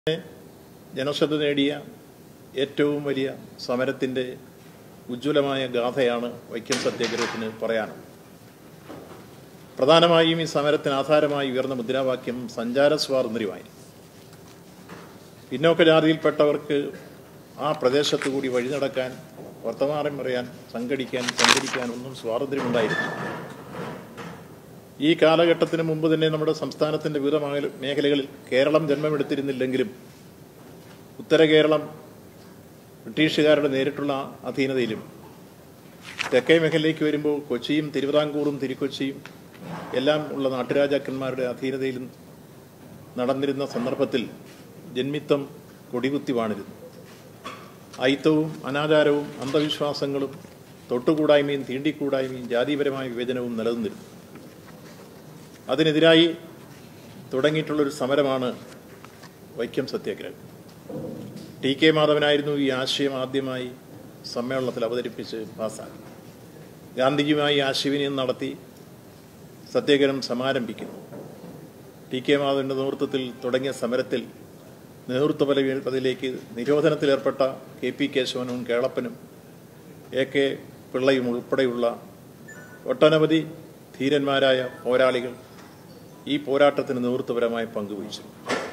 ജനശ്രദ്ധ നേടിയ ഏറ്റവും വലിയ സമരത്തിൻ്റെ ഉജ്ജ്വലമായ ഗാഥയാണ് വൈക്കം സത്യാഗ്രഹത്തിന് പറയാനുള്ളത് പ്രധാനമായും ഈ സമരത്തിന് ആധാരമായി ഉയർന്ന മുദ്രാവാക്യം സഞ്ചാര സ്വാതന്ത്ര്യമായിരുന്നു പിന്നോക്ക ജാതിയിൽപ്പെട്ടവർക്ക് ആ പ്രദേശത്തു കൂടി വഴി നടക്കാൻ വർത്തമാനം പറയാൻ സംഘടിക്കാൻ സഞ്ചരിക്കാൻ ഒന്നും സ്വാതന്ത്ര്യമുണ്ടായിരുന്നു ഈ കാലഘട്ടത്തിന് മുമ്പ് തന്നെ നമ്മുടെ സംസ്ഥാനത്തിന്റെ വിവിധ മേഖല- മേഖലകളിൽ കേരളം ജന്മമെടുത്തിരുന്നില്ലെങ്കിലും ഉത്തര കേരളം ബ്രിട്ടീഷുകാരുടെ നേരിട്ടുള്ള അധീനതയിലും തെക്കേ മേഖലയിലേക്ക് വരുമ്പോൾ കൊച്ചിയും തിരുവിതാംകൂറും തിരുക്കൊച്ചിയും എല്ലാം ഉള്ള നാട്ടുരാജാക്കന്മാരുടെ അധീനതയിലും നടന്നിരുന്ന സന്ദർഭത്തിൽ ജന്മിത്തം കൊടികുത്തി വാണിരുന്നു അയിത്തവും അനാചാരവും അന്ധവിശ്വാസങ്ങളും തൊട്ടുകൂടായ്മയും തീണ്ടിക്കൂടായ്മയും ജാതിപരമായ വിവേചനവും നിലനിന്നിരുന്നു അതിനെതിരായി തുടങ്ങിയിട്ടുള്ളൊരു സമരമാണ് വൈക്കം സത്യാഗ്രഹം ടി കെ മാധവനായിരുന്നു ഈ ആശയം ആദ്യമായി സമ്മേളനത്തിൽ അവതരിപ്പിച്ച് പാസ്സാക്കി ഗാന്ധിജിയുമായി ആശയവിനിമയം നടത്തി സത്യാഗ്രഹം സമാരംഭിക്കുന്നു ടി കെ മാധവന്റെ നേതൃത്വത്തിൽ തുടങ്ങിയ സമരത്തിൽ നേതൃത്വ പദവി- പദവിയിലേക്ക് നിരോധനത്തിലേർപ്പെട്ട കെ പി കേശവനും കേളപ്പനും എ കെ പിള്ളയും ഉൾപ്പെടെയുള്ള ഒട്ടനവധി ധീരന്മാരായ പോരാളികൾ ഈ പോരാട്ടത്തിന് നേതൃത്വപരമായി പങ്കുവഹിച്ചു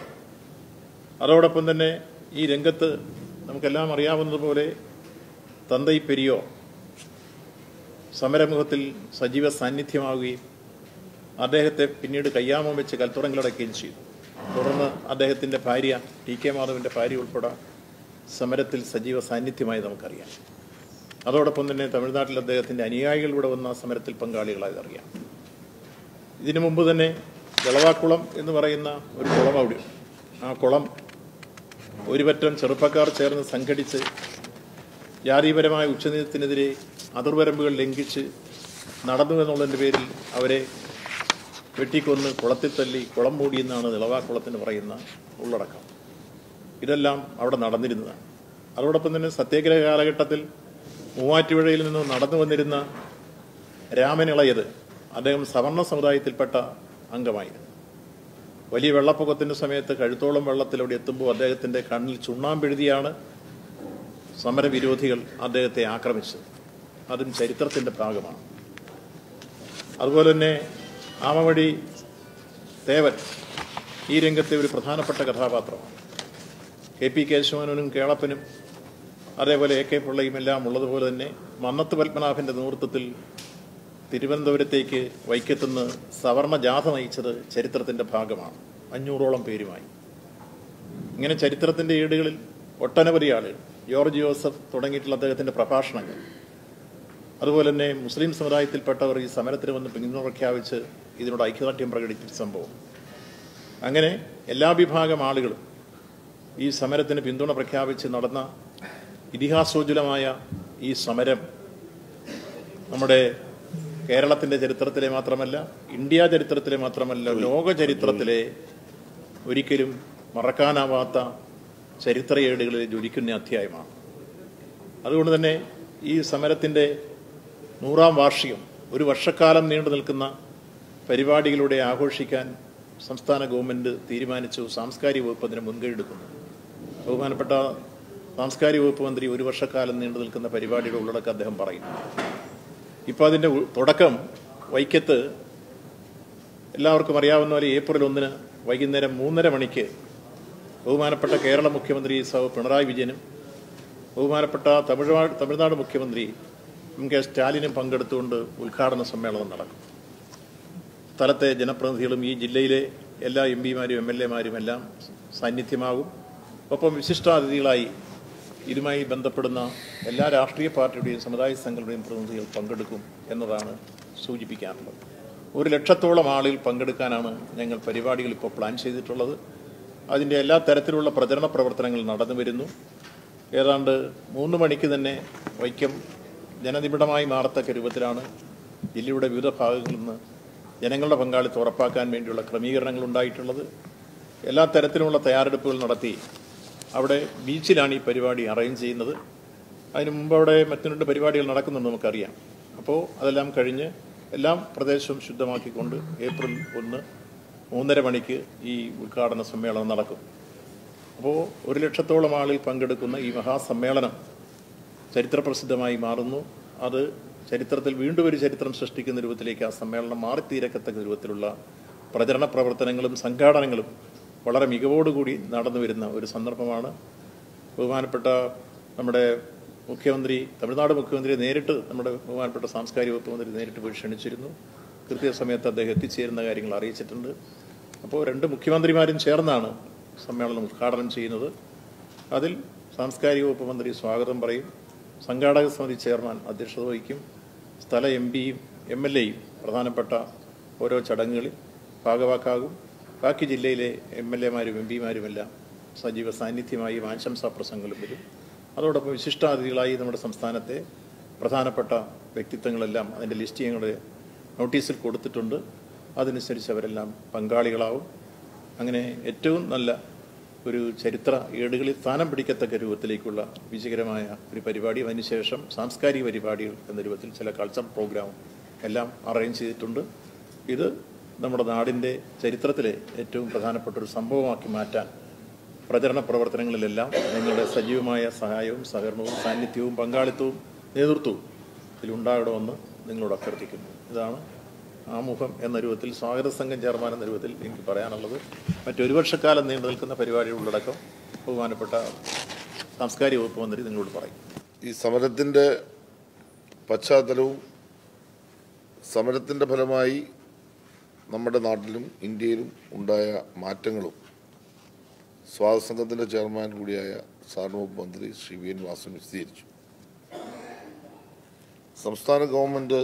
അതോടൊപ്പം തന്നെ ഈ രംഗത്ത് നമുക്കെല്ലാം അറിയാവുന്നതുപോലെ തന്തൈ പെരിയോ സമരമുഖത്തിൽ സജീവ സാന്നിധ്യമാവുകയും അദ്ദേഹത്തെ പിന്നീട് കയ്യാമം വെച്ച് കൽത്തുറങ്കിലടക്കുകയും ചെയ്തു തുടർന്ന് അദ്ദേഹത്തിന്റെ ഭാര്യ ടി കെ മാധവന്റെ ഭാര്യ ഉൾപ്പെടെ സമരത്തിൽ സജീവ സാന്നിധ്യമായി നമുക്കറിയാം അതോടൊപ്പം തന്നെ തമിഴ്നാട്ടിൽ അദ്ദേഹത്തിന്റെ അനുയായികൾ ഇവിടെ വന്ന സമരത്തിൽ പങ്കാളികളായത് അറിയാം ഇതിനു മുമ്പ് തന്നെ വെളവാക്കുളം എന്ന് പറയുന്ന ഒരു കുളം അവിടെ ആ കുളം ഒരുപറ്റം ചെറുപ്പക്കാർ ചേർന്ന് സംഘടിച്ച് ജാതിപരമായ ഉച്ചനീതത്തിനെതിരെ അതിർവരമ്പുകൾ ലംഘിച്ച് നടന്നു എന്നുള്ളതിൻ്റെ പേരിൽ അവരെ വെട്ടിക്കൊന്ന് കുളത്തിൽ തല്ലി കുളം മൂടിയെന്നാണ് നിളവാക്കുളത്തിന് പറയുന്ന ഉള്ളടക്കം ഇതെല്ലാം അവിടെ നടന്നിരുന്നതാണ് അതോടൊപ്പം തന്നെ സത്യാഗ്രഹ കാലഘട്ടത്തിൽ മൂവാറ്റുപുഴയിൽ നിന്ന് നടന്നു വന്നിരുന്ന രാമനിളയത് അദ്ദേഹം സവർണ സമുദായത്തിൽപ്പെട്ട അംഗമായിരുന്നു വലിയ വെള്ളപ്പൊക്കത്തിന്റെ സമയത്ത് കഴുത്തോളം വെള്ളത്തിൽ അവിടെ എത്തുമ്പോൾ അദ്ദേഹത്തിന്റെ കണ്ണിൽ ചുണ്ണാമ്പെഴുതിയാണ് സമരവിരോധികൾ അദ്ദേഹത്തെ ആക്രമിച്ചത് അതും ചരിത്രത്തിന്റെ ഭാഗമാണ് അതുപോലെ തന്നെ ആമവഴി തേവൻ ഈ രംഗത്തെ ഒരു പ്രധാനപ്പെട്ട കഥാപാത്രമാണ് കെ പി കേശവനും കേളപ്പനും അതേപോലെ എ കെ പിള്ളയും എല്ലാം ഉള്ളതുപോലെ തന്നെ മന്നത്ത് പത്മനാഭന്റെ നേതൃത്വത്തിൽ തിരുവനന്തപുരത്തേക്ക് വൈക്കത്തുനിന്ന് സവർണ ജാഥ നയിച്ചത് ചരിത്രത്തിന്റെ ഭാഗമാണ് അഞ്ഞൂറോളം പേരുമായി ഇങ്ങനെ ചരിത്രത്തിന്റെ ഏടുകളിൽ ഒട്ടനവധി ആളുകൾ ജോർജ് ജോസഫ് തുടങ്ങിയിട്ടുള്ള അദ്ദേഹത്തിന്റെ പ്രഭാഷണങ്ങൾ അതുപോലെ തന്നെ മുസ്ലിം സമുദായത്തിൽപ്പെട്ടവർ ഈ സമരത്തിന് വന്ന് പിന്തുണ പ്രഖ്യാപിച്ച് ഇതിനോട് ഐക്യദാർഢ്യം പ്രകടിപ്പിച്ച സംഭവം അങ്ങനെ എല്ലാ വിഭാഗം ആളുകളും ഈ സമരത്തിന് പിന്തുണ പ്രഖ്യാപിച്ച് നടന്ന ഇതിഹാസോജ്വലമായ ഈ സമരം നമ്മുടെ കേരളത്തിന്റെ ചരിത്രത്തിലെ മാത്രമല്ല ഇന്ത്യ ചരിത്രത്തിലെ മാത്രമല്ല ലോക ചരിത്രത്തിലെ ഒരിക്കലും മറക്കാനാവാത്ത ചരിത്രയേടുകളിൽ ജ്വലിക്കുന്ന അധ്യായമാണ് അതുകൊണ്ട് തന്നെ ഈ സമരത്തിന്റെ നൂറാം വാർഷികം ഒരു വർഷക്കാലം നീണ്ടു നിൽക്കുന്ന പരിപാടികളിലൂടെ ആഘോഷിക്കാൻ സംസ്ഥാന ഗവൺമെന്റ് തീരുമാനിച്ചു സാംസ്കാരിക വകുപ്പ് അതിന് മുൻകൈ എടുക്കുന്നു ബഹുമാനപ്പെട്ട സാംസ്കാരിക വകുപ്പ് മന്ത്രി ഒരു വർഷക്കാലം നീണ്ടു നിൽക്കുന്ന പരിപാടിയുടെ ഉള്ളടക്കം അദ്ദേഹം പറയുന്നു ഇപ്പോൾ അതിന്റെ ഉ- തുടക്കം വൈക്കത്ത് എല്ലാവർക്കും അറിയാവുന്ന പോലെ ഏപ്രിൽ ഒന്നിന് വൈകുന്നേരം മൂന്നര മണിക്ക് ബഹുമാനപ്പെട്ട കേരള മുഖ്യമന്ത്രി സൗ പിണറായി വിജയനും ബഹുമാനപ്പെട്ട തമിഴ്നാട് തമിഴ്നാട് മുഖ്യമന്ത്രി എം കെ സ്റ്റാലിനും പങ്കെടുത്തുകൊണ്ട് ഉദ്ഘാടന സമ്മേളനം നടക്കും സ്ഥലത്തെ ജനപ്രതിനിധികളും ഈ ജില്ലയിലെ എല്ലാ എം പിമാരും എം എൽ എമാരും എല്ലാം സാന്നിധ്യമാകും ഒപ്പം വിശിഷ്ടാതിഥികളായി ഇതുമായി ബന്ധപ്പെടുന്ന എല്ലാ രാഷ്ട്രീയ പാർട്ടിയുടെയും സമുദായ സംഘങ്ങളുടെയും പ്രതിനിധികൾ പങ്കെടുക്കും എന്നതാണ് സൂചിപ്പിക്കാനുള്ളത് ഒരു ലക്ഷത്തോളം ആളുകൾ പങ്കെടുക്കാനാണ് ഞങ്ങൾ പരിപാടികൾ ഇപ്പോൾ പ്ലാൻ ചെയ്തിട്ടുള്ളത് അതിൻ്റെ എല്ലാ തരത്തിലുള്ള പ്രചരണ പ്രവർത്തനങ്ങൾ നടന്നു വരുന്നു ഏതാണ്ട് മൂന്ന് മണിക്ക് തന്നെ വൈക്കം ജനനിബിഡമായി മാറത്തക്ക രൂപത്തിലാണ് ജില്ലയുടെ വിവിധ ഭാഗങ്ങളിൽ നിന്ന് ജനങ്ങളുടെ പങ്കാളിത്തം ഉറപ്പാക്കാൻ വേണ്ടിയുള്ള ക്രമീകരണങ്ങൾ ഉണ്ടായിട്ടുള്ളത് എല്ലാ തരത്തിലുമുള്ള തയ്യാറെടുപ്പുകൾ നടത്തി അവിടെ ബീച്ചിലാണ് ഈ പരിപാടി അറേഞ്ച് ചെയ്യുന്നത് അതിന് മുമ്പ് അവിടെ മറ്റു രണ്ട് പരിപാടികൾ നടക്കുന്നുണ്ട് നമുക്കറിയാം അപ്പോൾ അതെല്ലാം കഴിഞ്ഞ് എല്ലാം പ്രദേശവും ശുദ്ധമാക്കിക്കൊണ്ട് ഏപ്രിൽ ഒന്ന് മൂന്നര മണിക്ക് ഈ ഉദ്ഘാടന സമ്മേളനം നടക്കും അപ്പോൾ ഒരു ലക്ഷത്തോളം ആളിൽ പങ്കെടുക്കുന്ന ഈ മഹാസമ്മേളനം ചരിത്രപ്രസിദ്ധമായി മാറുന്നു അത് ചരിത്രത്തിൽ വീണ്ടും ഒരു ചരിത്രം സൃഷ്ടിക്കുന്ന രൂപത്തിലേക്ക് ആ സമ്മേളനം മാറിത്തീരക്കത്തക്ക രൂപത്തിലുള്ള പ്രചരണ പ്രവർത്തനങ്ങളും സംഘാടനങ്ങളും വളരെ മികവോടുകൂടി നടന്നു വരുന്ന ഒരു സന്ദർഭമാണ് ബഹുമാനപ്പെട്ട നമ്മുടെ മുഖ്യമന്ത്രി തമിഴ്നാട് മുഖ്യമന്ത്രി നേരിട്ട് നമ്മുടെ ബഹുമാനപ്പെട്ട സാംസ്കാരിക വകുപ്പ് മന്ത്രി നേരിട്ട് പോയി ക്ഷണിച്ചിരുന്നു കൃത്യസമയത്ത് അദ്ദേഹം എത്തിച്ചേരുന്ന കാര്യങ്ങൾ അറിയിച്ചിട്ടുണ്ട് അപ്പോൾ രണ്ട് മുഖ്യമന്ത്രിമാരും ചേർന്നാണ് സമ്മേളനം ഉദ്ഘാടനം ചെയ്യുന്നത് അതിൽ സാംസ്കാരിക വകുപ്പ് മന്ത്രി സ്വാഗതം പറയും സംഘാടക സമിതി ചെയർമാൻ അധ്യക്ഷത വഹിക്കും സ്ഥല എം പിയും എം എൽ എയും പ്രധാനപ്പെട്ട ഓരോ ചടങ്ങുകളിൽ ഭാഗവാക്കാകും ബാക്കി ജില്ലയിലെ എം എൽ എമാരും എം പിമാരുമെല്ലാം സജീവ സാന്നിധ്യമായി ആശംസാ പ്രസംഗങ്ങളും വരും അതോടൊപ്പം വിശിഷ്ടാതിഥികളായി നമ്മുടെ സംസ്ഥാനത്തെ പ്രധാനപ്പെട്ട വ്യക്തിത്വങ്ങളെല്ലാം അതിൻ്റെ ലിസ്റ്റ് ഞങ്ങളുടെ നോട്ടീസിൽ കൊടുത്തിട്ടുണ്ട് അതനുസരിച്ച് അവരെല്ലാം പങ്കാളികളാവും അങ്ങനെ ഏറ്റവും നല്ല ഒരു ചരിത്ര ഏടുകളിൽ സ്ഥാനം പിടിക്കത്തക്ക രൂപത്തിലേക്കുള്ള വിജയകരമായ ഒരു പരിപാടി അതിനുശേഷം സാംസ്കാരിക പരിപാടികൾ എന്ന രൂപത്തിൽ ചില കൾച്ചർ പ്രോഗ്രാം എല്ലാം അറേഞ്ച് ചെയ്തിട്ടുണ്ട് ഇത് നമ്മുടെ നാടിൻ്റെ ചരിത്രത്തിലെ ഏറ്റവും പ്രധാനപ്പെട്ട ഒരു സംഭവമാക്കി മാറ്റാൻ പ്രചരണ പ്രവർത്തനങ്ങളിലെല്ലാം നിങ്ങളുടെ സജീവമായ സഹായവും സഹകരണവും സാന്നിധ്യവും പങ്കാളിത്തവും നേതൃത്വവും ഇതിലുണ്ടാകണമെന്ന് നിങ്ങളോട് അഭ്യർത്ഥിക്കുന്നു ഇതാണ് ആമുഖം എന്ന രൂപത്തിൽ സ്വാഗത സംഘം ചെയർമാൻ എന്ന രൂപത്തിൽ എനിക്ക് പറയാനുള്ളത് മറ്റൊരു വർഷക്കാലം നീണ്ടു നിൽക്കുന്ന പരിപാടിയുടെ ഉള്ളടക്കം ബഹുമാനപ്പെട്ട സാംസ്കാരിക വകുപ്പ് മന്ത്രി നിങ്ങളോട് പറയും ഈ സമരത്തിൻ്റെ പശ്ചാത്തലവും സമരത്തിൻ്റെ ഫലമായി നമ്മുടെ നാട്ടിലും ഇന്ത്യയിലും ഉണ്ടായ മാറ്റങ്ങളും സ്വാതസംഘത്തിൻ്റെ ചെയർമാൻ കൂടിയായ സാർവകുപ്പ് മന്ത്രി ശ്രീ വി എൻ വാസൻ വിശദീകരിച്ചു സംസ്ഥാന ഗവൺമെൻറ്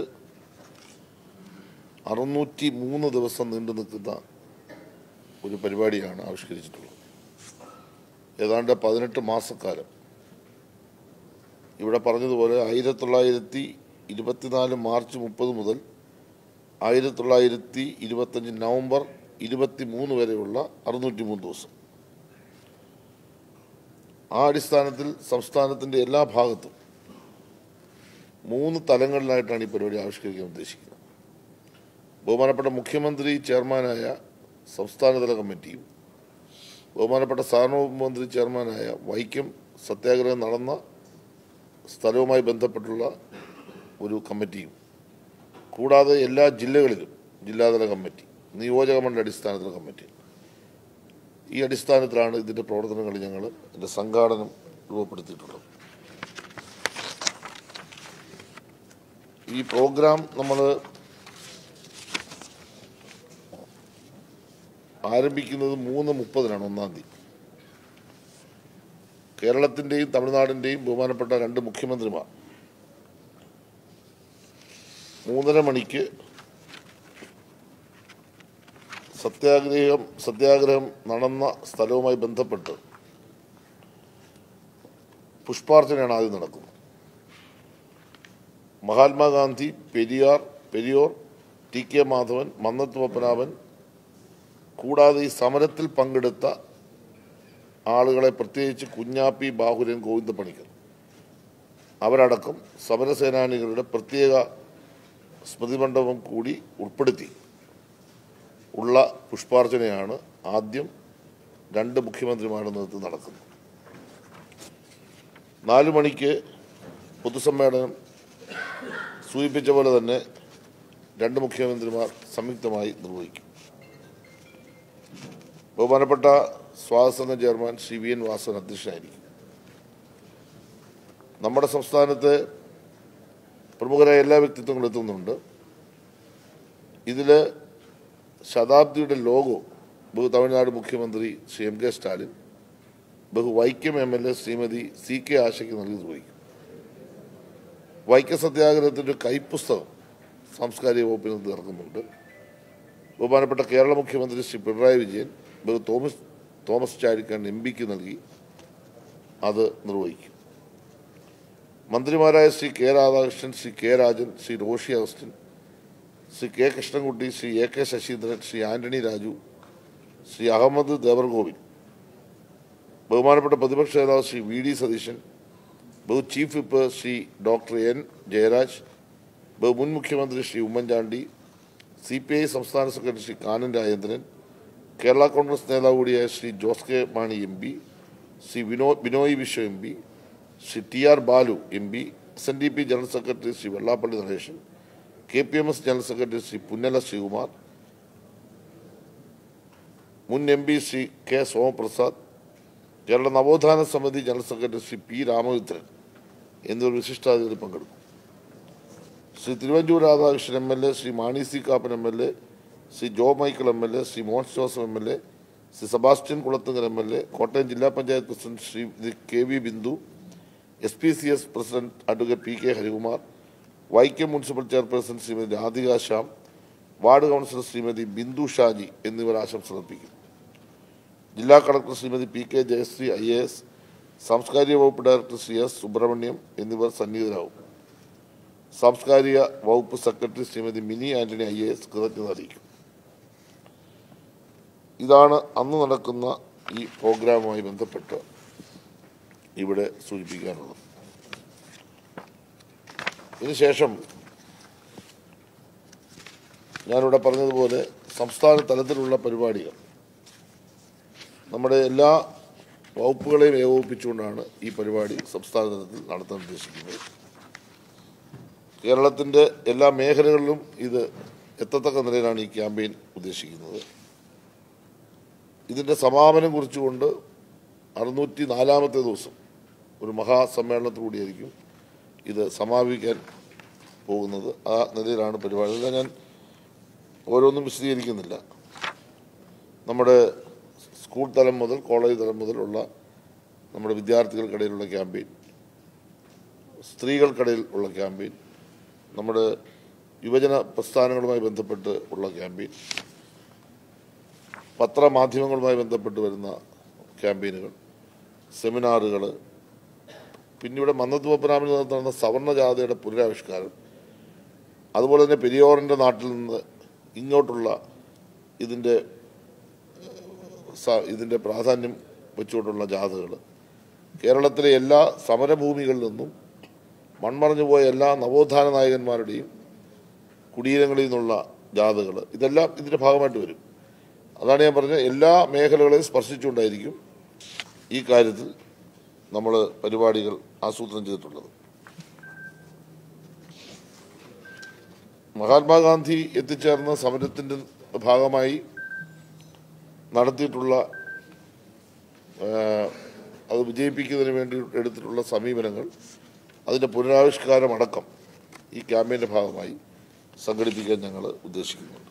അറുന്നൂറ്റി മൂന്ന് ദിവസം നീണ്ടു നിൽക്കുന്ന ഒരു പരിപാടിയാണ് ആവിഷ്കരിച്ചിട്ടുള്ളത് ഏതാണ്ട് പതിനെട്ട് മാസക്കാലം ഇവിടെ പറഞ്ഞതുപോലെ ആയിരത്തി തൊള്ളായിരത്തി ഇരുപത്തിനാല് മാർച്ച് മുപ്പത് മുതൽ ആയിരത്തി തൊള്ളായിരത്തി ഇരുപത്തഞ്ച് നവംബർ ഇരുപത്തി മൂന്ന് വരെയുള്ള അറുന്നൂറ്റി മൂന്ന് ദിവസം ആ അടിസ്ഥാനത്തിൽ സംസ്ഥാനത്തിൻ്റെ എല്ലാ ഭാഗത്തും മൂന്ന് തലങ്ങളിലായിട്ടാണ് ഈ പരിപാടി ആവിഷ്കരിക്കാൻ ഉദ്ദേശിക്കുന്നത് ബഹുമാനപ്പെട്ട മുഖ്യമന്ത്രി ചെയർമാനായ സംസ്ഥാനതല കമ്മിറ്റിയും ബഹുമാനപ്പെട്ട സാർവഭൗമ മന്ത്രി ചെയർമാനായ വൈക്കം സത്യാഗ്രഹം നടന്ന സ്ഥലവുമായി ബന്ധപ്പെട്ടുള്ള ഒരു കമ്മിറ്റിയും കൂടാതെ എല്ലാ ജില്ലകളിലും ജില്ലാതല കമ്മിറ്റി നിയോജക മണ്ഡല അടിസ്ഥാനത്തിലെ കമ്മിറ്റി ഈ അടിസ്ഥാനത്തിലാണ് ഇതിൻ്റെ പ്രവർത്തനങ്ങൾ ഞങ്ങൾ ഇതിൻ്റെ സംഘാടനം രൂപപ്പെടുത്തിയിട്ടുള്ളത് ഈ പ്രോഗ്രാം നമ്മൾ ആരംഭിക്കുന്നത് മൂന്ന് മുപ്പതിനാണ് ഒന്നാം തീയതി കേരളത്തിൻ്റെയും തമിഴ്നാടിൻ്റെയും ബഹുമാനപ്പെട്ട രണ്ട് മുഖ്യമന്ത്രിമാർ മൂന്നര മണിക്ക് സത്യാഗ്രഹം സത്യാഗ്രഹം നടന്ന സ്ഥലവുമായി ബന്ധപ്പെട്ട് പുഷ്പാർച്ചനയാണ് ആദ്യം നടക്കുന്നത് മഹാത്മാഗാന്ധി പെരിയാർ പെരിയോർ ടി കെ മാധവൻ മന്നത്ത് പത്മനാഭൻ കൂടാതെ ഈ സമരത്തിൽ പങ്കെടുത്ത ആളുകളെ പ്രത്യേകിച്ച് കുഞ്ഞാപ്പി ബാഹുരൻ ഗോവിന്ദ പണിക്കർ അവരടക്കം സമരസേനാനികളുടെ പ്രത്യേക സ്മൃതി മണ്ഡപം കൂടി ഉൾപ്പെടുത്തി ഉള്ള പുഷ്പാർച്ചനയാണ് ആദ്യം രണ്ട് മുഖ്യമന്ത്രിമാരുടെ നേതൃത്വം നടക്കുന്നത് നാലു മണിക്ക് പൊതുസമ്മേളനം സൂചിപ്പിച്ച പോലെ തന്നെ രണ്ട് മുഖ്യമന്ത്രിമാർ സംയുക്തമായി നിർവഹിക്കും ബഹുമാനപ്പെട്ട സ്വാതന്ത്ര്യ chairman Shri V N Vasavan അധ്യക്ഷനായിരിക്കും നമ്മുടെ സംസ്ഥാനത്തെ പ്രമുഖരായ എല്ലാ വ്യക്തിത്വങ്ങളും എത്തുന്നുണ്ട് ഇതിൽ ശതാബ്ദിയുടെ ലോഗോ ബഹു തമിഴ്നാട് മുഖ്യമന്ത്രി ശ്രീ എം കെ സ്റ്റാലിൻ ബഹു Vaikom M L A Shrimati C K ആശയ്ക്ക് നൽകി നിർവഹിക്കും വൈക്കം സത്യാഗ്രഹത്തിൻ്റെ ഒരു കൈപ്പുസ്തകം സാംസ്കാരിക വകുപ്പിൽ നിന്ന് ഇറങ്ങുന്നുണ്ട് ബഹുമാനപ്പെട്ട കേരള മുഖ്യമന്ത്രി ശ്രീ പിണറായി വിജയൻ ബഹു തോമസ് തോമസ് ചാഴിക്കാരൻ എം പിക്ക് നൽകി അത് നിർവഹിക്കും മന്ത്രിമാരായ Shri K Radhakrishnan Shri K Rajan Shri Roshi Augustine Shri K Krishnankutty Shri A K Saseendran Shri Antony Raju Shri Ahammad Devarkovil ബഹുമാനപ്പെട്ട പ്രതിപക്ഷ നേതാവ് ശ്രീ വി ഡി സതീശൻ ബഹു chief whip Shri doctor N Jayaraj ബഹു മുൻ മുഖ്യമന്ത്രി Shri Oommen Chandy C P I സംസ്ഥാന സെക്രട്ടറി ശ്രീ കാനൻ രാജേന്ദ്രൻ കേരള കോൺഗ്രസ് നേതാവ് കൂടിയായ Shri Jose K Mani M P Shri വിനോ Binoy Viswam M P Shri T R Baalu M P S N D P general secretary Shri Vellappally Natesan K P M S general secretary Shri Punnala Sreekumar മുൻ M P Shri K Somaprasad Kerala Navothana Samithi general secretary Shri P Ramachandran എന്നിവർ വിശിഷ്ടാതിഥികളിൽ പങ്കെടുക്കും Shri Thiruvanchoor Radhakrishnan M L A Shri Mani C Kappan M L A Shri Jo Michael M L A Shri Mohan's Joseph M L A Shri Sebastian Kulathunkal M L A Kottayam ജില്ലാ panchayat president Shri K V Bindu S P C S president advocate P K Harikumar Vaikom municipal chairperson Shrimati Radhika Shyam ward councillor Shrimati Bindu Shaji എന്നിവർ ആശംസ അർപ്പിക്കും ജില്ലാ collector Shrimati P K Jayasree I A S സാംസ്കാരിക വകുപ്പ് director Shri S Subrahmanyam എന്നിവർ സന്നിഹിതരാകും സാംസ്കാരിക വകുപ്പ് secretary Shrimati Mini Antony I A S കൃതജ്ഞത അറിയിക്കും ഇതാണ് അന്ന് നടക്കുന്ന ഈ പ്രോഗ്രാമുമായി ബന്ധപ്പെട്ട് ഇവിടെ സൂചിപ്പിക്കാനുള്ളത് ഇതിനുശേഷം ഞാനിവിടെ പറഞ്ഞതുപോലെ സംസ്ഥാന തലത്തിലുള്ള പരിപാടികൾ നമ്മുടെ എല്ലാ വകുപ്പുകളെയും ഏകോപിപ്പിച്ചുകൊണ്ടാണ് ഈ പരിപാടി സംസ്ഥാന തലത്തിൽ നടത്താൻ ഉദ്ദേശിക്കുന്നത് കേരളത്തിൻ്റെ എല്ലാ മേഖലകളിലും ഇത് എത്തത്തക്ക നിലയിലാണ് ഈ ക്യാമ്പയിൻ ഉദ്ദേശിക്കുന്നത് ഇതിൻ്റെ സമാപനം കുറിച്ചുകൊണ്ട് അറുന്നൂറ്റി നാലാമത്തെ ദിവസം ഒരു മഹാസമ്മേളനത്തോടെയായിരിക്കും ഇത് സമാപിക്കാൻ പോകുന്നത് ആ നിലയിലാണ് പരിപാടി അല്ല ഞാൻ ഓരോന്നും വിശദീകരിക്കുന്നില്ല നമ്മുടെ സ്കൂൾ തലം മുതൽ കോളേജ് തലം മുതലുള്ള നമ്മുടെ വിദ്യാർത്ഥികൾക്കിടയിലുള്ള ക്യാമ്പയിൻ സ്ത്രീകൾക്കിടയിൽ ഉള്ള ക്യാമ്പയിൻ നമ്മുടെ യുവജന പ്രസ്ഥാനങ്ങളുമായി ബന്ധപ്പെട്ട് ഉള്ള ക്യാമ്പയിൻ പത്രമാധ്യമങ്ങളുമായി ബന്ധപ്പെട്ട് വരുന്ന ക്യാമ്പയിനുകൾ സെമിനാറുകൾ പിന്നെ ഇവിടെ മന്നത്ത് പപ്പനാമിൽ നടന്ന സവർണ ജാഥയുടെ പുനരാവിഷ്കാരം അതുപോലെ തന്നെ പെരിയോറിൻ്റെ നാട്ടിൽ നിന്ന് ഇങ്ങോട്ടുള്ള ഇതിൻ്റെ സ- ഇതിൻ്റെ പ്രാധാന്യം വെച്ചുകൊണ്ടുള്ള ജാഥകൾ കേരളത്തിലെ എല്ലാ സമരഭൂമികളിൽ നിന്നും മൺമറഞ്ഞു പോയ എല്ലാ നവോത്ഥാന നായകന്മാരുടെയും കുടീരങ്ങളിൽ നിന്നുള്ള ജാഥകൾ ഇതെല്ലാം ഇതിൻ്റെ ഭാഗമായിട്ട് വരും അതാണ് ഞാൻ പറഞ്ഞത് എല്ലാ മേഖലകളെയും സ്പർശിച്ചുകൊണ്ടായിരിക്കും ഈ കാര്യത്തിൽ നമ്മൾ പരിപാടികൾ ആസൂത്രണം ചെയ്തിട്ടുള്ളത് മഹാത്മാഗാന്ധി എത്തിച്ചേർന്ന സമരത്തിൻ്റെ ഭാഗമായി നടത്തിയിട്ടുള്ള ആ, അത് വിജയിപ്പിക്കുന്നതിന് വേണ്ടി എടുത്തിട്ടുള്ള സമീപനങ്ങൾ അതിൻ്റെ പുനരാവിഷ്കാരം അടക്കം ഈ ക്യാമ്പയിൻ്റെ ഭാഗമായി സംഘടിപ്പിക്കാൻ ഞങ്ങൾ ഉദ്ദേശിക്കുന്നുണ്ട്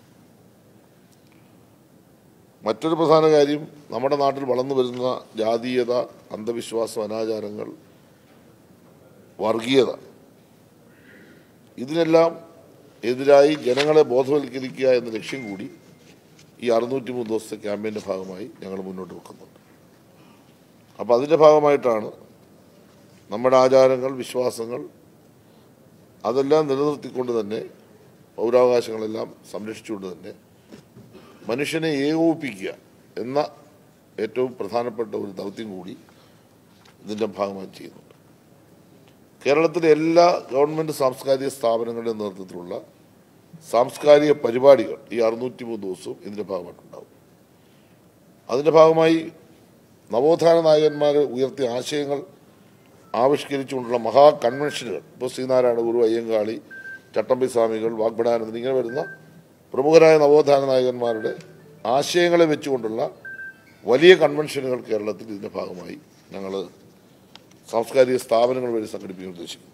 മറ്റൊരു പ്രധാന കാര്യം നമ്മുടെ നാട്ടിൽ വളർന്നു വരുന്ന ജാതീയത അന്ധവിശ്വാസം അനാചാരങ്ങൾ വർഗീയത ഇതിനെല്ലാം എതിരായി ജനങ്ങളെ ബോധവൽക്കരിക്കുക എന്ന ലക്ഷ്യം കൂടി ഈ അറുന്നൂറ്റി മൂന്ന് ദിവസത്തെ ക്യാമ്പയിൻ്റെ ഭാഗമായി ഞങ്ങൾ മുന്നോട്ട് വെക്കുന്നുണ്ട് അപ്പോൾ അതിൻ്റെ ഭാഗമായിട്ടാണ് നമ്മുടെ ആചാരങ്ങൾ വിശ്വാസങ്ങൾ അതെല്ലാം നിലനിർത്തിക്കൊണ്ട് തന്നെ പൗരാവകാശങ്ങളെല്ലാം സംരക്ഷിച്ചുകൊണ്ട് തന്നെ മനുഷ്യനെ ഏകോപിപ്പിക്കുക എന്ന ഏറ്റവും പ്രധാനപ്പെട്ട ഒരു ദൗത്യം കൂടി ഇതിൻ്റെ ഭാഗമായി ചെയ്യുന്നുണ്ട് കേരളത്തിലെ എല്ലാ ഗവൺമെൻറ് സാംസ്കാരിക സ്ഥാപനങ്ങളുടെയും നേതൃത്വത്തിലുള്ള സാംസ്കാരിക പരിപാടികൾ ഈ അറുന്നൂറ്റി മൂന്ന് ദിവസവും ഇതിൻ്റെ ഭാഗമായിട്ടുണ്ടാവും അതിൻ്റെ ഭാഗമായി നവോത്ഥാന നായകന്മാർ ഉയർത്തിയ ആശയങ്ങൾ ആവിഷ്കരിച്ചുകൊണ്ടുള്ള മഹാ കൺവെൻഷനുകൾ ഇപ്പോൾ ശ്രീനാരായണ ഗുരു അയ്യങ്കാളി ചട്ടമ്പി സ്വാമികൾ വാഗ്ബടാനന്ദൻ ഇങ്ങനെ വരുന്ന പ്രമുഖരായ നവോത്ഥാന നായകന്മാരുടെ ആശയങ്ങളെ വെച്ചുകൊണ്ടുള്ള വലിയ കൺവെൻഷനുകൾ കേരളത്തിൽ ഇതിൻ്റെ ഭാഗമായി ഞങ്ങൾ സാംസ്കാരിക സ്ഥാപനങ്ങൾ വഴി സംഘടിപ്പിക്കാൻ ഉദ്ദേശിക്കുന്നു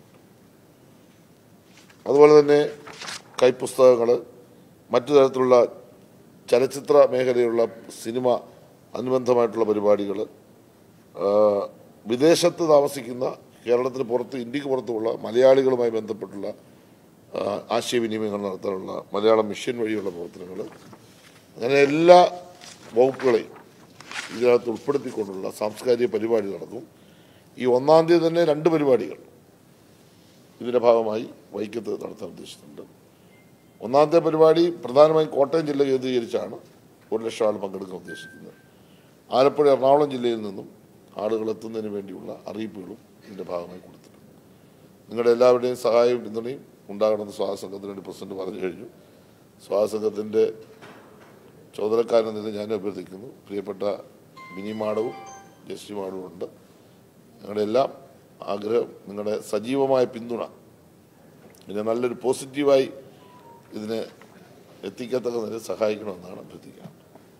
അതുപോലെ തന്നെ കൈപ്പുസ്തകങ്ങൾ മറ്റു തരത്തിലുള്ള ചലച്ചിത്ര മേഖലയിലുള്ള സിനിമ അനുബന്ധമായിട്ടുള്ള പരിപാടികൾ വിദേശത്ത് താമസിക്കുന്ന കേരളത്തിന് പുറത്ത് ഇന്ത്യക്ക് പുറത്തുമുള്ള മലയാളികളുമായി ബന്ധപ്പെട്ടുള്ള ആ, ആശയവിനിമയങ്ങൾ നടത്താനുള്ള മലയാളം മിഷൻ വഴിയുള്ള പ്രവർത്തനങ്ങൾ അങ്ങനെ എല്ലാ വകുപ്പുകളെയും ഇതിനകത്ത് ഉൾപ്പെടുത്തിക്കൊണ്ടുള്ള സാംസ്കാരിക പരിപാടി നടക്കും ഈ ഒന്നാം തീയതി തന്നെ രണ്ട് പരിപാടികൾ ഇതിൻ്റെ ഭാഗമായി വൈക്കത്ത് നടത്താൻ ഉദ്ദേശിച്ചിട്ടുണ്ട് ഒന്നാമത്തെ പരിപാടി പ്രധാനമായും കോട്ടയം ജില്ല കേന്ദ്രീകരിച്ചാണ് ഒരു ലക്ഷം ആൾ പങ്കെടുക്കാൻ ഉദ്ദേശിക്കുന്നത് ആലപ്പുഴ എറണാകുളം ജില്ലയിൽ നിന്നും ആളുകൾ എത്തുന്നതിന് വേണ്ടിയുള്ള അറിയിപ്പുകളും ഇതിൻ്റെ ഭാഗമായി കൊടുത്തിട്ടുണ്ട് നിങ്ങളുടെ എല്ലാവരുടെയും സഹായവും പിന്തുണയും ഉണ്ടാകണമെന്ന് സ്വാഗത സംഘത്തിന് വേണ്ടി പ്രസിഡന്റ് പറഞ്ഞു കഴിഞ്ഞു സ്വാഗത സംഘത്തിൻ്റെ ചുമതലക്കാരൻ നിന്ന് ഞാൻ അഭ്യർത്ഥിക്കുന്നു പ്രിയപ്പെട്ട മിനി മാഡവും ജസ്റ്റി മാഡുണ്ട് ഞങ്ങളുടെ എല്ലാം ആഗ്രഹം നിങ്ങളുടെ സജീവമായ പിന്തുണ പിന്നെ നല്ലൊരു പോസിറ്റീവായി ഇതിനെ എത്തിക്കത്തക്ക നിലയിൽ സഹായിക്കണമെന്നാണ് അഭ്യർത്ഥിക്കുന്നത്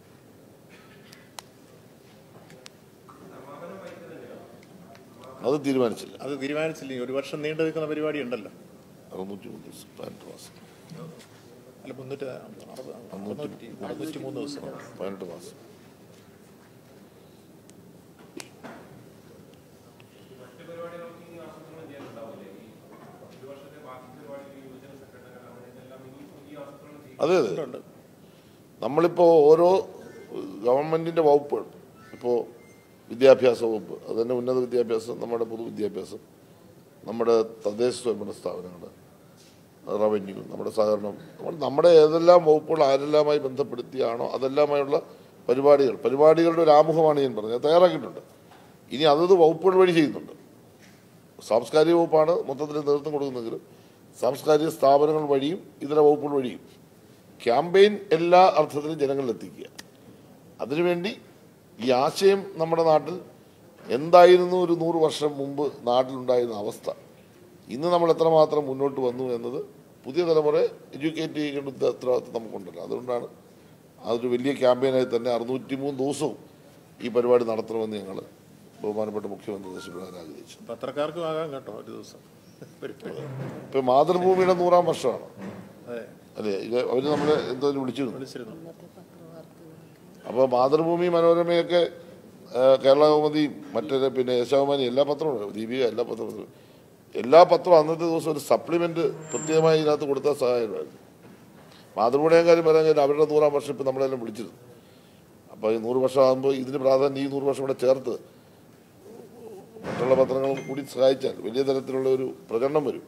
അത് തീരുമാനിച്ചില്ല അത് തീരുമാനിച്ചില്ലെങ്കിൽ ഒരു വർഷം നീണ്ടു നിൽക്കുന്ന പരിപാടി ഉണ്ടല്ലോ അറുന്നൂറ്റി മൂന്ന് ദിവസം പതിനെട്ട് മാസം അല്ല മുന്നൂറ്റി അറുപത് അറുന്നൂറ്റി അറുന്നൂറ്റി മൂന്ന് ദിവസം പതിനെട്ട് മാസം അതെ അതെ ഉണ്ട് നമ്മളിപ്പോൾ ഓരോ ഗവൺമെൻറ്റിൻ്റെ വകുപ്പുകൾ ഇപ്പോൾ വിദ്യാഭ്യാസ വകുപ്പ് അത് തന്നെ ഉന്നത വിദ്യാഭ്യാസം നമ്മുടെ പൊതുവിദ്യാഭ്യാസം നമ്മുടെ തദ്ദേശ സ്വയംഭരണ സ്ഥാപനങ്ങൾ റവന്യൂ നമ്മുടെ സഹകരണം നമ്മൾ നമ്മുടെ ഏതെല്ലാം വകുപ്പുകൾ ആരെല്ലാമായി ബന്ധപ്പെടുത്തിയാണോ അതെല്ലാമായുള്ള പരിപാടികൾ പരിപാടികളുടെ ഒരു ആമുഖമാണ് ഞാൻ പറഞ്ഞത് അത് തയ്യാറാക്കിയിട്ടുണ്ട് ഇനി അതത് വകുപ്പുകൾ വഴി ചെയ്യുന്നുണ്ട് സാംസ്കാരിക വകുപ്പാണ് മൊത്തത്തിൽ നേതൃത്വം കൊടുക്കുന്നെങ്കിലും സാംസ്കാരിക സ്ഥാപനങ്ങൾ വഴിയും ഇതര വകുപ്പുകൾ വഴിയും ക്യാമ്പയിൻ എല്ലാ അർത്ഥത്തിലും ജനങ്ങളിൽ എത്തിക്കുക അതിനുവേണ്ടി ഈ ആശയം നമ്മുടെ നാട്ടിൽ എന്തായിരുന്നു ഒരു നൂറ് വർഷം മുമ്പ് നാട്ടിലുണ്ടായിരുന്ന അവസ്ഥ ഇന്ന് നമ്മൾ എത്രമാത്രം മുന്നോട്ട് വന്നു എന്നത് പുതിയ തലമുറയെ എഡ്യൂക്കേറ്റ് ചെയ്യേണ്ട ഉത്തരവാദിത്വം നമുക്കുണ്ടല്ലോ അതുകൊണ്ടാണ് അതൊരു വലിയ ക്യാമ്പയിനായി തന്നെ അറുന്നൂറ്റി മൂന്ന് ദിവസവും ഈ പരിപാടി നടത്തണമെന്ന് ഞങ്ങൾ ബഹുമാനപ്പെട്ട മുഖ്യമന്ത്രി ദേശപ്രകാരം ആഗ്രഹിച്ചു പത്രക്കാർക്കും ആകാം കേട്ടോ ഒരു ദിവസം പരിപാടി. ഇപ്പം മാതൃഭൂമിയുടെ നൂറാം വർഷമാണ് അതെ അല്ലേ ഇത് അവർ നമ്മളെ എന്തോ വിളിച്ചിരുന്നു വിളിച്ചിരുന്നു അപ്പോൾ മാതൃഭൂമി മനോരമയൊക്കെ ആ, കേരള കൗമുദി മറ്റേ പിന്നെ യശോമാനി എല്ലാ പത്രവും ഉണ്ട്. ദീപിക എല്ലാ പത്രവും എല്ലാ പത്രവും അന്നത്തെ ദിവസം ഒരു സപ്ലിമെന്റ് പ്രത്യേകമായി ഇതിനകത്ത് കൊടുത്താൽ സഹായമായിരുന്നു മാതൃഭൂമിയുടെ കാര്യം പറയാൻ കാര്യം അവരുടെ നൂറാം വർഷം ഇപ്പം നമ്മളെല്ലാം വിളിച്ചിരുന്നു അപ്പോൾ ഈ നൂറ് വർഷം ആകുമ്പോൾ ഇതിന് പ്രാധാന്യം ഈ നൂറ് വർഷം കൂടെ ചേർത്ത് മറ്റുള്ള പത്രങ്ങളും കൂടി സഹായിച്ചാൽ വലിയ തരത്തിലുള്ള ഒരു പ്രചരണം വരും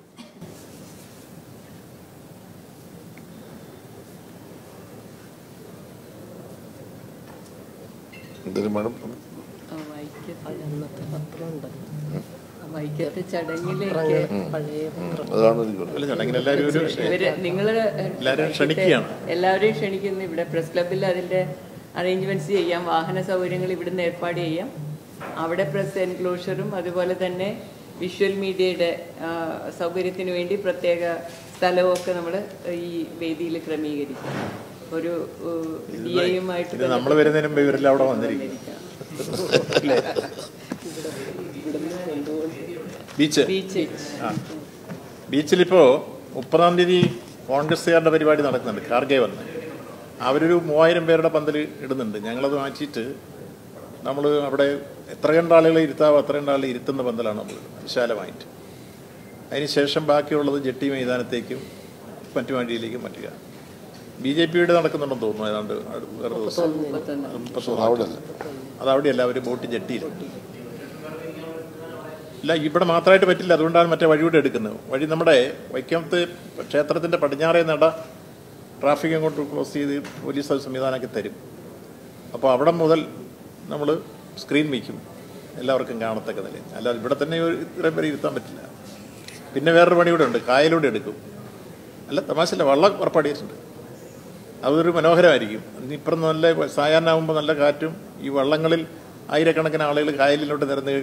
എന്തെങ്കിലും വേണം ആ വൈക്കത്തെ അന്നത്തെ പത്രമുണ്ട് ആ വൈക്കത്തെ ചടങ്ങിലേക്ക് പഴയ പത്രം അതാണ് എനിക്ക് അല്ല ചടങ്ങിന് എല്ലാവരും ഒരു ഇവര് നിങ്ങള് എല്ലാവരെയും ക്ഷണിക്കുകയാണ്. എല്ലാവരെയും ക്ഷണിക്കുന്നു ഇവിടെ പ്രസ് ക്ലബിൽ അതിന്റെ അറേഞ്ച്മെന്റ്സ് ചെയ്യാം വാഹന സൗകര്യങ്ങൾ ഇവിടുന്ന് ഏർപ്പാട് ചെയ്യാം അവിടെ പ്രസ് എൻക്ലോഷറും അതുപോലെ തന്നെ വിഷ്വൽ മീഡിയയുടെ ആ, സൗകര്യത്തിന് വേണ്ടി പ്രത്യേക സ്ഥലവും ഒക്കെ നമ്മൾ ഈ വേദിയിൽ ക്രമീകരിക്കും ഒരു ഡി എയുമായിട്ട് ഇത് നമ്മൾ വരുന്നതിന് മുമ്പ് ഇവരെല്ലാം അവിടെ വന്നിരിക്കും ബീച്ച് ബീച്ച് ആ ബീച്ചിലിപ്പോൾ മുപ്പതാം തീയതി കോൺഗ്രസ്സുകാരുടെ പരിപാടി നടക്കുന്നുണ്ട് ഖാർഗെ വന്ന് അവരൊരു മൂവായിരം പേരുടെ പന്തൽ ഇടുന്നുണ്ട് ഞങ്ങളത് മാറ്റിയിട്ട് നമ്മൾ അവിടെ എത്ര കണ്ട ആളുകളെ ഇരുത്താവോ അത്ര കണ്ട ആളുകളെ ഇരുത്തുന്ന പന്തലാണ് നമ്മൾ വിശാലമായിട്ട് അതിനുശേഷം ബാക്കിയുള്ളത് ജെട്ടി മൈതാനത്തേക്കും മറ്റു വണ്ടിയിലേക്കും മാറ്റുക ബി ജെ പിയുടെ നടക്കുന്നുണ്ടെന്ന് തോന്നുന്നു ഏതാണ്ട് വേറെ ദിവസം മുപ്പത്തൊന്ന് മുപ്പത്തൊന്ന് അവിടെ അല്ല അതവിടെയല്ല അവർ ബോട്ട് ജെട്ടിയിൽ ഇല്ല ഇവിടെ മാത്രമായിട്ട് പറ്റില്ല അതുകൊണ്ടാണ് മറ്റേ വഴിയൂടെ എടുക്കുന്നത് വഴി നമ്മുടെ വൈക്കമത്ത് ക്ഷേത്രത്തിന്റെ പടിഞ്ഞാറേ നട ട്രാഫിക് അങ്ങോട്ട് ക്ലോസ് ചെയ്ത് പോലീസ് അത് സംവിധാനമാക്കി തരും അപ്പോൾ അവിടെ മുതൽ നമ്മൾ സ്ക്രീൻ വയ്ക്കും എല്ലാവർക്കും കാണത്തക്ക നിലയിൽ അല്ലാതെ ഇവിടെ തന്നെ ഒരു ഇത്രയും പേര് ഇരുത്താൻ പറ്റില്ല പിന്നെ വേറൊരു പണി കൂടെ ഉണ്ട് കായലൂടെ എടുക്കും അല്ല തമാശല്ല വള്ളം ഉറപ്പാടിയിട്ടുണ്ട് അതൊരു മനോഹരമായിരിക്കും ഇനിയിപ്പം നല്ല സായാഹ്നമാകുമ്പോൾ നല്ല കാറ്റും ഈ വള്ളങ്ങളിൽ ആയിരക്കണക്കിന് ആളുകൾ കായലിലോട്ട് നിരന്ന് കഴിഞ്ഞ്